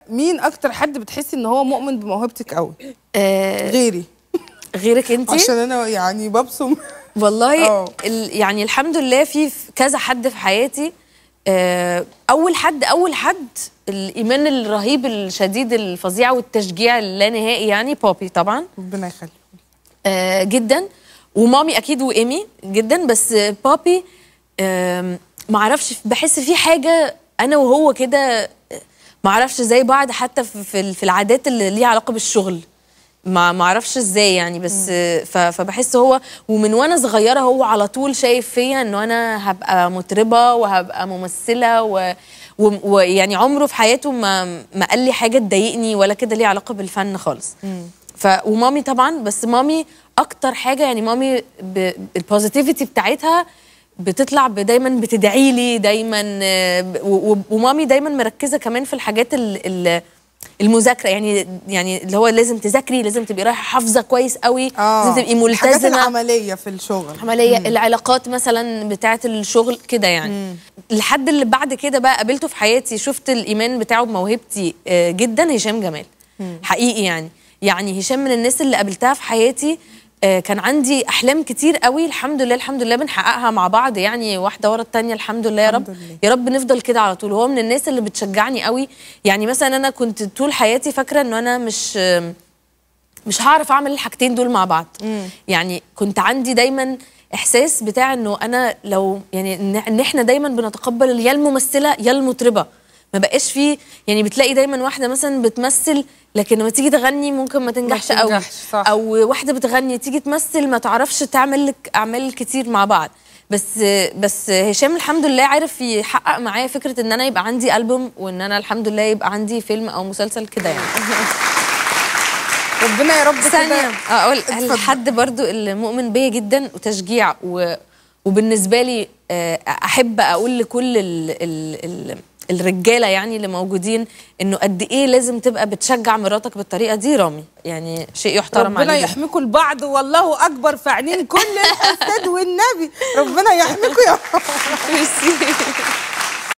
مين اكتر حد بتحسي ان هو مؤمن بموهبتك قوي آه غيري غيرك انت عشان انا يعني ببصم والله اه. ال- يعني الحمد لله في في كذا حد في حياتي آه، اول حد اول حد الايمان الرهيب الشديد الفظيع والتشجيع اللانهائي يعني بوبي طبعا ربنا يخليك آه، جدا ومامي اكيد وايمي جدا بس آه، بابي آم، معرفش بحس في حاجه انا وهو كده آه، معرفش زي بعض حتى في- في في العادات اللي ليها علاقه بالشغل ما معرفش ازاي يعني بس آه، ف- فبحس هو ومن وانا صغيره هو على طول شايف فيا انه انا هبقى مطربه وهبقى ممثله و و- ويعني عمره في حياته ما ما قال لي حاجه تضايقني ولا كده ليها علاقه بالفن خالص ف ومامي طبعا بس مامي اكتر حاجه يعني مامي ب... البوزيتيفيتي بتاعتها بتطلع ب- دايما بتدعي لي دايما آه، ب- و... و- ومامي دايما مركزه كمان في الحاجات ال... ال... المذاكره يعني يعني اللي هو لازم تذاكري لازم تبقي رايحه حافظه كويس قوي لازم تبقي الحاجات ملتزمه العمليه في الشغل عمليه العلاقات مثلا بتاعه الشغل كده يعني الحد اللي بعد كده بقى قابلته في حياتي شفت الايمان بتاعه بموهبتي آه، جدا هشام جمال حقيقي يعني يعني هشام من الناس اللي قابلتها في حياتي آه، كان عندي احلام كتير قوي الحمد لله الحمد لله بنحققها مع بعض يعني واحده ورا التانيه الحمد لله يا رب الحمد لله. يا رب نفضل كده على طول هو من الناس اللي بتشجعني قوي يعني مثلا انا كنت طول حياتي فاكره انه انا مش آم، مش هعرف اعمل الحاجتين دول مع بعض يعني كنت عندي دايما احساس بتاع انه انا لو يعني إن- ان احنا دايما بنتقبل يا الممثله يا المطربه ما بقاش فيه يعني بتلاقي دايما واحده مثلا بتمثل لكن لما تيجي تغني ممكن ما تنجحش قوي تنجحش، صح. او واحده بتغني تيجي تمثل ما تعرفش تعمل لك اعمال كتير مع بعض بس بس هشام الحمد لله عارف يحقق معايا فكره ان انا يبقى عندي البوم وان انا الحمد لله يبقى عندي فيلم او مسلسل كده يعني ربنا يا رب ثانية كده اقول اتفضل. الحد برضو اللي مؤمن بيا جدا وتشجيع و... وبالنسبة لي آه، احب اقول لكل ال... ال... ال... الرجاله يعني اللي موجودين انه قد ايه لازم تبقى بتشجع مراتك بالطريقه دي رامي يعني شيء يحترم ربنا عليه جداً. يحميكم البعض والله اكبر في عينين كل الحساد والنبي ربنا يحميكم يا ميرسي